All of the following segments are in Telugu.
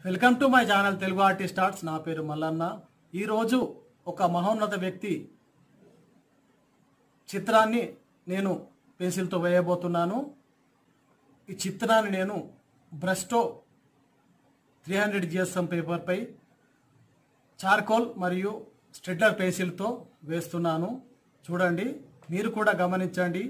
welcome to my channel Telugu artist arts నా పేరు మల్లన్న ఈరోజు ఒక మహోన్నత వ్యక్తి చిత్రాన్ని నేను పెన్సిల్తో వేయబోతున్నాను ఈ చిత్రాన్ని నేను బ్రస్టో త్రీ హండ్రెడ్ జిఎస్ఎం పేపర్పై చార్కోల్ మరియు స్ట్రెడ్లర్ పెన్సిల్తో వేస్తున్నాను చూడండి మీరు కూడా గమనించండి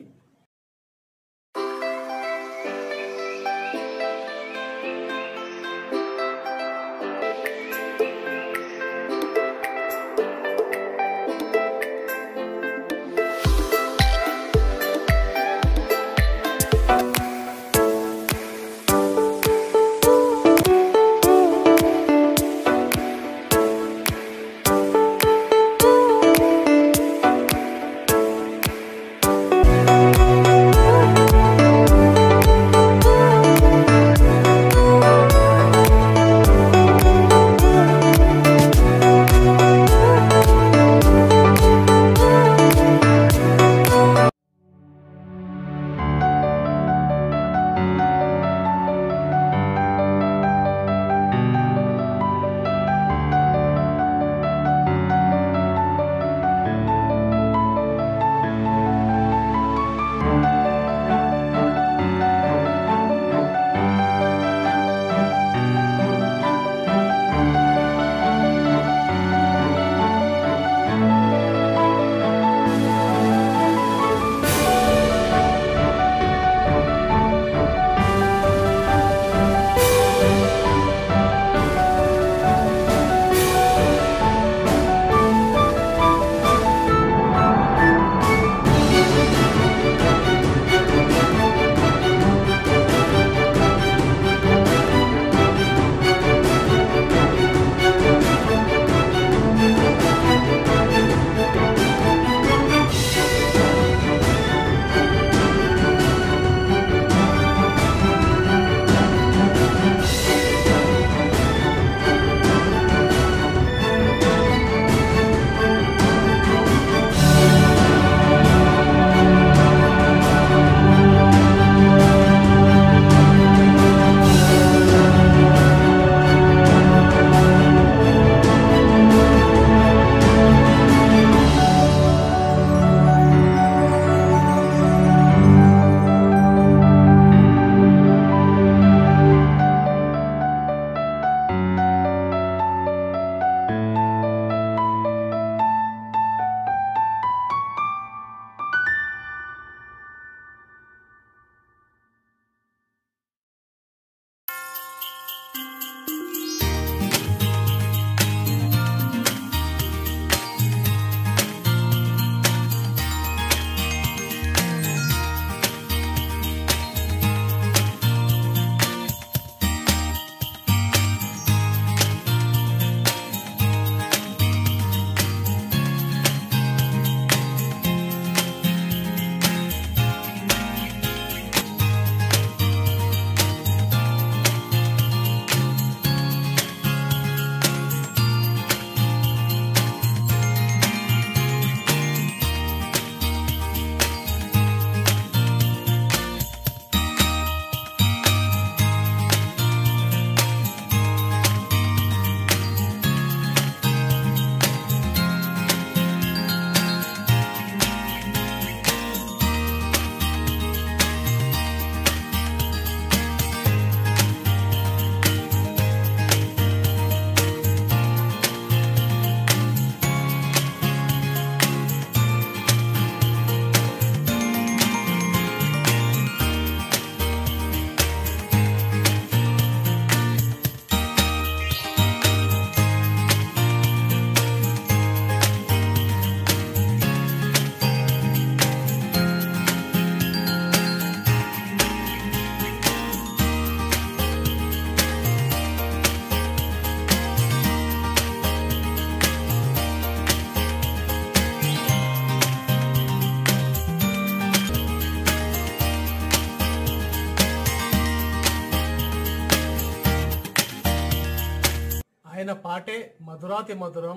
ఆయన పాటే మధురాతి మధురం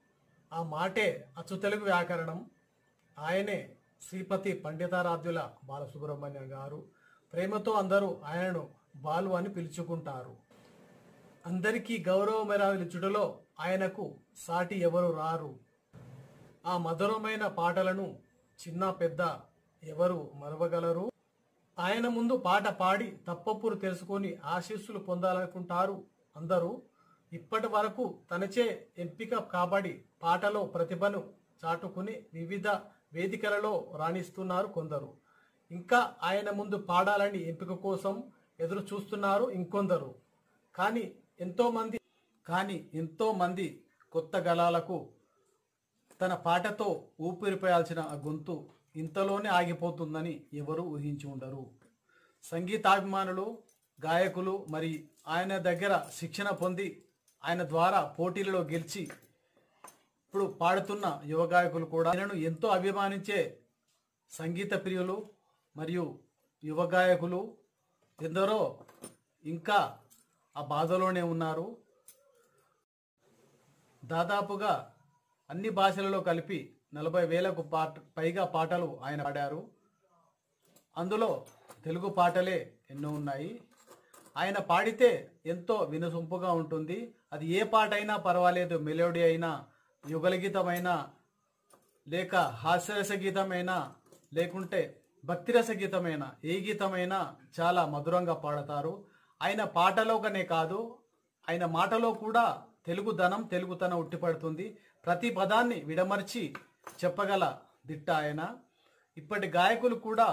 ఆ మాటే అచ్చు తెలుగు వ్యాకరణం ఆయనే శ్రీపతి పండితారాధ్యుల బాలసుబ్రహ్మణ్యం గారు ప్రేమతో అందరూ ఆయనను బాలు అని పిలుచుకుంటారు అందరికీ గౌరవమెరాలిచ్చుటలో ఆయనకు సాటి ఎవరు రారు ఆ మధురమైన పాటలను చిన్న పెద్ద ఎవరు మరవగలరు ఆయన ముందు పాట పాడి తప్పప్పులు తెలుసుకొని ఆశీస్సులు పొందాలనుకుంటారు అందరూ ఇప్పటి వరకు తనచే ఎంపిక కాబడి పాటలో ప్రతిభను చాటుకుని వివిధ వేదికలలో రాణిస్తున్నారు కొందరు ఇంకా ఆయన ముందు పాడాలని ఎంపిక కోసం ఎదురు చూస్తున్నారు ఇంకొందరు కానీ ఎంతో మంది కానీ ఎంతో మంది కొత్త గలాలకు తన పాటతో ఊపిరిపోయాల్సిన ఆ గొంతు ఇంతలోనే ఆగిపోతుందని ఎవరు ఊహించి ఉండరు సంగీతాభిమానులు గాయకులు మరి ఆయన దగ్గర శిక్షణ పొంది ఆయన ద్వారా పోటీలలో గెలిచి ఇప్పుడు పాడుతున్న యువ గాయకులు కూడా ఆయనను ఎంతో అభిమానించే సంగీత ప్రియులు మరియు యువ గాయకులు ఎందరో ఇంకా ఆ బాధలోనే ఉన్నారు దాదాపుగా అన్ని భాషలలో కలిపి నలభై వేలకు పాట పైగా పాటలు ఆయన పాడారు అందులో తెలుగు పాటలే ఎన్నో ఉన్నాయి ఆయన పాడితే ఎంతో వినసొంపుగా ఉంటుంది అది ఏ పాట అయినా పర్వాలేదు మెలోడీ అయినా యుగల గీతమైనా లేక హాస్యరస గీతమైనా లేకుంటే భక్తిరస గీతమైనా ఏ గీతమైనా చాలా మధురంగా పాడతారు ఆయన పాటలోకనే కాదు ఆయన మాటలో కూడా తెలుగుదనం తెలుగుతనం ఉట్టిపడుతుంది ప్రతి పదాన్ని విడమర్చి చెప్పగల దిట్ట ఆయన ఇప్పటి గాయకులు కూడా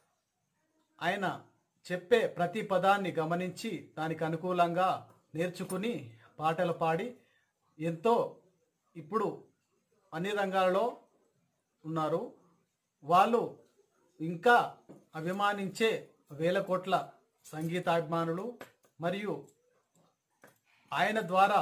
ఆయన చెప్పే ప్రతి పదాన్ని గమనించి దానికి అనుకూలంగా నేర్చుకుని పాటలు పాడి ఎంతో ఇప్పుడు అన్ని రంగాలలో ఉన్నారు వాళ్ళు ఇంకా అభిమానించే వేల కోట్ల సంగీతాభిమానులు మరియు ఆయన ద్వారా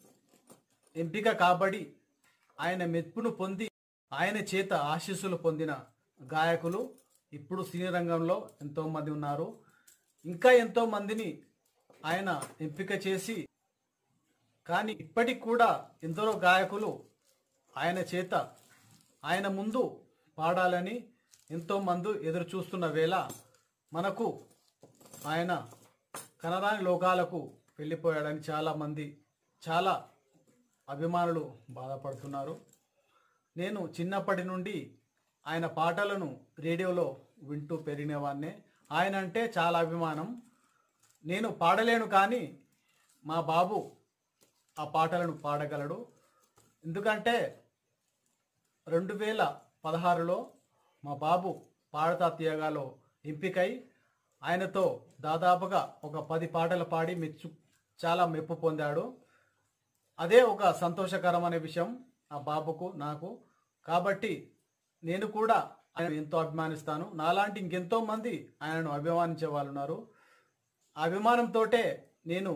ఎంపిక కాబడి ఆయన మెప్పును పొంది ఆయన చేత ఆశీస్సులు పొందిన గాయకులు ఇప్పుడు సినీ రంగంలో ఎంతో మంది ఉన్నారు ఇంకా ఎంతో మందిని ఆయన ఎంపిక చేసి కానీ ఇప్పటికి కూడా ఎందరో గాయకులు ఆయన చేత ఆయన ముందు పాడాలని ఎంతో మంది ఎదురు చూస్తున్న వేళ మనకు ఆయన కనరాని లోకాలకు వెళ్ళిపోయాడని చాలా మంది చాలా అభిమానులు బాధపడుతున్నారు నేను చిన్నప్పటి నుండి ఆయన పాటలను రేడియోలో వింటూ పెరిగినవాన్నే ఆయన అంటే చాలా అభిమానం నేను పాడలేను కానీ మా బాబు ఆ పాటలను పాడగలడు ఎందుకంటే రెండు వేల పదహారులో మా బాబు పాడతా తీయగాలో ఎంపికై ఆయనతో దాదాపుగా ఒక పది పాటలు పాడి మెచ్చు చాలా మెప్పు పొందాడు అదే ఒక సంతోషకరమైన విషయం ఆ బాబుకు నాకు కాబట్టి నేను కూడా ఆయన ఎంతో అభిమానిస్తాను నాలాంటి ఇంకెంతో మంది ఆయనను అభిమానించే వాళ్ళు ఉన్నారు ఆ అభిమానంతోటే నేను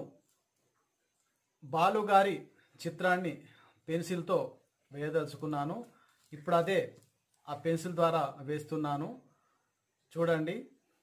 బాలు గారి చిత్రాన్ని పెన్సిల్తో వేయదలుచుకున్నాను ఇప్పుడు అదే ఆ పెన్సిల్ ద్వారా వేస్తున్నాను చూడండి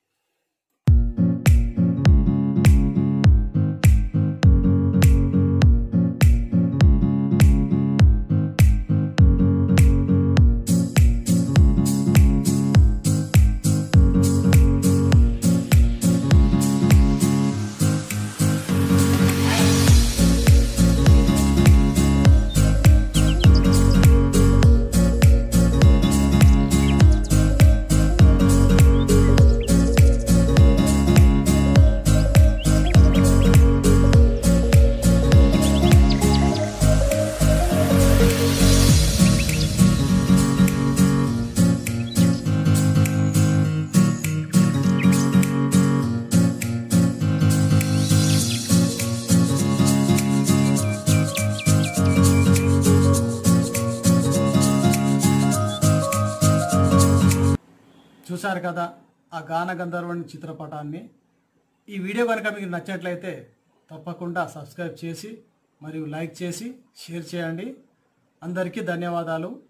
చూశారు కదా ఆ గాన గంధర్వుని చిత్రపటాన్ని ఈ వీడియో కనుక మీకు నచ్చినట్లయితే తప్పకుండా సబ్స్క్రైబ్ చేసి మరియు లైక్ చేసి షేర్ చేయండి అందరికీ ధన్యవాదాలు